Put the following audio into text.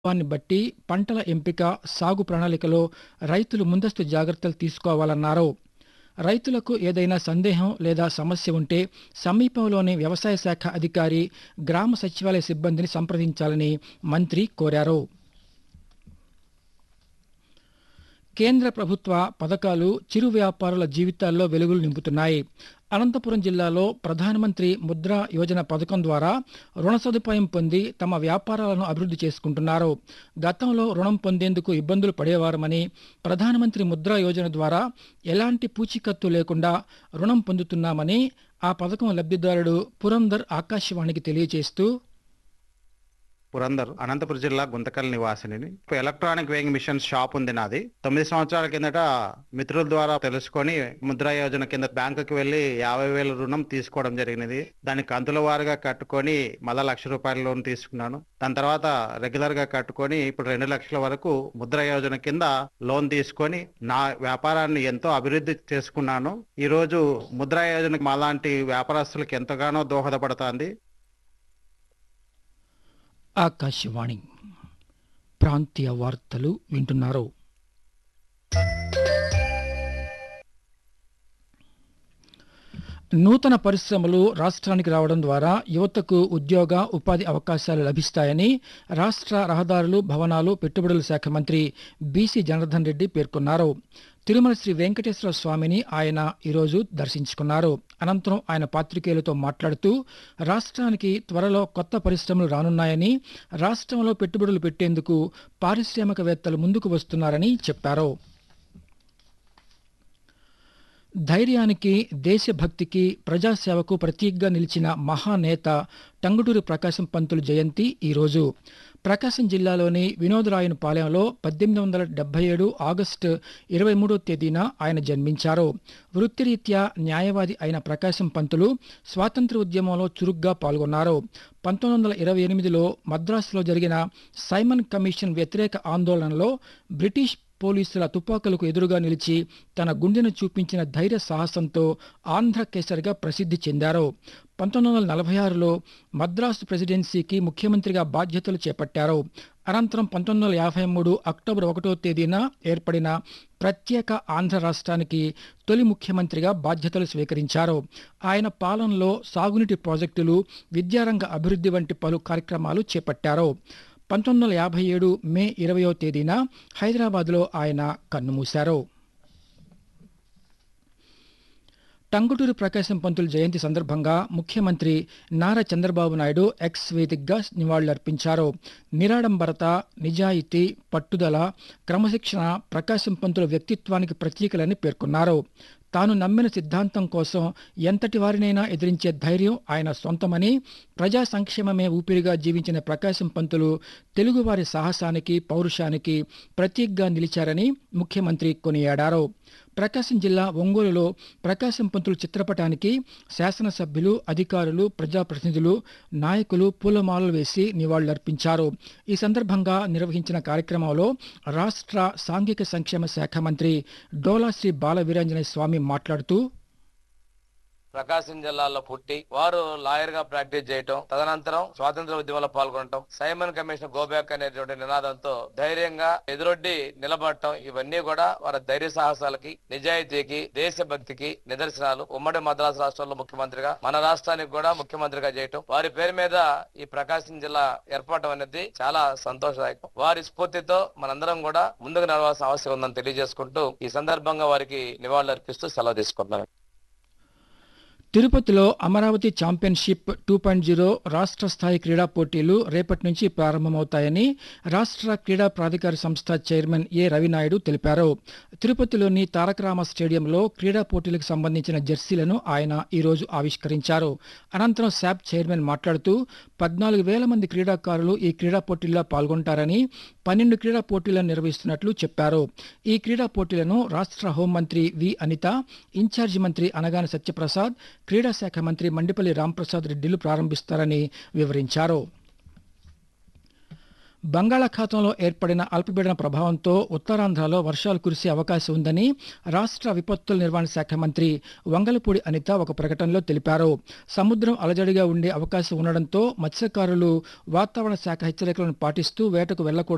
వాన్ని బట్టి పంటల ఎంపిక సాగు ప్రణాళికలో రైతులు ముందస్తు జాగ్రత్తలు తీసుకోవాలన్నారు రైతులకు ఏదైనా సందేహం లేదా సమస్య ఉంటే సమీపంలోని వ్యవసాయ శాఖ అధికారి గ్రామ సచివాలయ సిబ్బందిని సంప్రదించాలని మంత్రి కోరారు కేంద్ర ప్రభుత్వ పథకాలు చిరు వ్యాపారుల జీవితాల్లో వెలుగులు నింపుతున్నాయి అనంతపురం జిల్లాలో ప్రధానమంత్రి ముద్రా యోజన పథకం ద్వారా రుణ సదుపాయం పొంది తమ వ్యాపారాలను అభివృద్ధి చేసుకుంటున్నారు గతంలో రుణం పొందేందుకు ఇబ్బందులు పడేవారమని ప్రధానమంత్రి ముద్రా యోజన ద్వారా ఎలాంటి పూచీకత్తు లేకుండా రుణం పొందుతున్నామని ఆ పథకం లబ్ధిదారుడు పురందర్ ఆకాశవాణికి తెలియజేస్తూ పురందర్ అనంతపురం జిల్లా గుంతకల్ నివాసిని ఇప్పుడు ఎలక్ట్రానిక్ వేయింగ్ మిషన్ షాప్ ఉంది నాది తొమ్మిది సంవత్సరాల కిందట మిత్రుల ద్వారా తెలుసుకొని ముద్రా యోజన కింద బ్యాంకుకి వెళ్లి యాభై వేల రుణం తీసుకోవడం జరిగినది దాన్ని కంతుల వారుగా కట్టుకొని మళ్ళా లక్ష రూపాయల లోన్ తీసుకున్నాను దాని తర్వాత రెగ్యులర్ గా కట్టుకొని ఇప్పుడు రెండు లక్షల వరకు ముద్రా యోజన కింద లోన్ తీసుకొని నా వ్యాపారాన్ని ఎంతో అభివృద్ధి చేసుకున్నాను ఈ రోజు ముద్రా యోజన మాలాంటి వ్యాపారస్తులకు ఎంతగానో దోహదపడుతుంది ఆకాశవాణి ప్రాంతీయ వార్తలు వింటున్నారు నూతన పరిశ్రమలు రాష్ట్రానికి రావడం ద్వారా యువతకు ఉద్యోగ ఉపాధి అవకాశాలు లభిస్తాయని రాష్ట్ర రహదారులు భవనాలు పెట్టుబడుల శాఖ మంత్రి బీసీ జనార్దన్ రెడ్డి పేర్కొన్నారు తిరుమల శ్రీ వెంకటేశ్వర స్వామిని ఆయన ఈరోజు దర్శించుకున్నారు అనంతరం ఆయన పాత్రికేయులతో మాట్లాడుతూ రాష్ట్రానికి త్వరలో కొత్త పరిశ్రమలు రానున్నాయని రాష్ట్రంలో పెట్టుబడులు పెట్టేందుకు పారిశ్రామికవేత్తలు ముందుకు వస్తున్నారని చెప్పారు ధైర్యానికి దేశభక్తికి ప్రజాసేవకు ప్రతీకగా నిలిచిన మహానేత టంగుటూరి ప్రకాశం పంతులు జయంతి ఈరోజు ప్రకాశం జిల్లాలోని వినోదరాయన పాలెంలో పద్దెనిమిది వందల డెబ్బై ఏడు ఆగస్టు ఇరవై మూడో తేదీన ఆయన జన్మించారు వృత్తిరీత్యా న్యాయవాది అయిన ప్రకాశం పంతులు స్వాతంత్ర ఉద్యమంలో చురుగ్గా పాల్గొన్నారు పంతొమ్మిది వందల ఇరవై ఎనిమిదిలో మద్రాసులో జరిగిన సైమన్ కమిషన్ వ్యతిరేక ఆందోళనలో బ్రిటిష్ పోలీసుల తుపాకులకు ఎదురుగా నిలిచి తన గుండెను చూపించిన ధైర్య సాహసంతో ఆంధ్ర కేసరిగా ప్రసిద్ధి చెందారు పంతొమ్మిది వందల నలభై ఆరులో మద్రాసు ప్రెసిడెన్సీకి ముఖ్యమంత్రిగా బాధ్యతలు చేపట్టారు అనంతరం పంతొమ్మిది వందల యాభై మూడు అక్టోబర్ ఒకటో తేదీన ఏర్పడిన ప్రత్యేక ఆంధ్ర రాష్ట్రానికి తొలి ముఖ్యమంత్రిగా బాధ్యతలు స్వీకరించారు ఆయన పాలనలో సాగునీటి ప్రాజెక్టులు విద్యారంగ అభివృద్ధి వంటి పలు కార్యక్రమాలు చేపట్టారు పంతొమ్మిది వందల యాభై ఏడు మే ఇరవయో తేదీన హైదరాబాద్లో ఆయన కన్నుమూశారు టంగుటూరి ప్రకాశం పంతులు జయంతి సందర్భంగా ముఖ్యమంత్రి నారా చంద్రబాబు నాయుడు ఎక్స్ వేదికగా నివాళులర్పించారు నిరాడంబరత నిజాయితీ పట్టుదల క్రమశిక్షణ ప్రకాశం పంతుల వ్యక్తిత్వానికి ప్రతీకలని పేర్కొన్నారు తాను నమ్మిన సిద్ధాంతం కోసం ఎంతటి వారినైనా ఎదిరించే ధైర్యం ఆయన సొంతమని ప్రజా సంక్షేమమే ఊపిరిగా జీవించిన ప్రకాశం పంతులు తెలుగువారి సాహసానికి పౌరుషానికి ప్రతీకగా నిలిచారని ముఖ్యమంత్రి కొనియాడారు ప్రకాశం జిల్లా ఒంగోలులో ప్రకాశం పంతులు చిత్రపటానికి శాసనసభ్యులు అధికారులు ప్రజాప్రతినిధులు నాయకులు పూలమాలలు వేసి నివాళులర్పించారు ఈ సందర్భంగా నిర్వహించిన కార్యక్రమంలో రాష్ట్ర సాంఘిక సంక్షేమ శాఖ మంత్రి డోలా శ్రీ బాల వీరాంజనేయ స్వామి మాట్లాడుతూ ప్రకాశం జిల్లాలో పుట్టి వారు లాయర్ గా ప్రాక్టీస్ చేయటం తదనంతరం స్వాతంత్ర ఉద్యమంలో పాల్గొనటం సైమన్ కమిషన్ గోబ్యాక్ అనేటువంటి నినాదంతో ధైర్యంగా ఎదురొడ్డి నిలబడటం ఇవన్నీ కూడా వారి ధైర్య సాహసాలకి నిజాయితీకి దేశభక్తికి నిదర్శనాలు ఉమ్మడి మద్రాసు రాష్ట్రంలో ముఖ్యమంత్రిగా మన రాష్ట్రానికి కూడా ముఖ్యమంత్రిగా చేయటం వారి పేరు మీద ఈ ప్రకాశం జిల్లా ఏర్పడటం అనేది చాలా సంతోషదాయకం వారి స్ఫూర్తితో మనందరం కూడా ముందుకు నడవాల్సిన అవసరం ఉందని తెలియజేసుకుంటూ ఈ సందర్భంగా వారికి నివాళులు అర్పిస్తూ సెలవు తీసుకుంటున్నాను తిరుపతిలో Amaravati championship two point zero రాష్ట్ర స్థాయి క్రీడా పోటీలు రేపటి నుంచి ప్రారంభమవుతాయని రాష్ట్ర క్రీడా ప్రాధికార సంస్థ చైర్మన్ ఏ రవినాయుడు తెలిపారు తిరుపతిలోని తారకరామ స్టేడియంలో క్రీడా పోటీలకు సంబంధించిన జెర్సీలను ఆయన ఈరోజు ఆవిష్కరించారు అనంతరం శాప్ చైర్మన్ మాట్లాడుతూ పద్నాలుగు వేల మంది క్రీడాకారులు ఈ క్రీడా పోటీల్లో పాల్గొంటారని పన్నెండు క్రీడా పోటీలను నిర్వహిస్తున్నట్లు చెప్పారు ఈ క్రీడా పోటీలను రాష్ట్ర హోంమంత్రి వి అనిత ఇన్ఛార్జి మంత్రి అనగాని సత్యప్రసాద్ క్రీడా శాఖ మంత్రి మండిపల్లి రాంప్రసాద్ రెడ్డిలు ప్రారంభిస్తారని వివరించారు బంగాళాఖాతంలో ఏర్పడిన అల్పపీడన ప్రభావంతో ఉత్తరాంధ్రలో వర్షాలు కురిసే అవకాశం ఉందని రాష్ట్ర విపత్తుల నిర్వహణ శాఖ మంత్రి వంగలపూడి అనిత ఒక ప్రకటనలో తెలిపారు సముద్రం అలజడిగా ఉండే అవకాశం ఉండడంతో మత్స్యకారులు వాతావరణ శాఖ హెచ్చరికలను పాటిస్తూ వేటకు వెళ్లకూడదు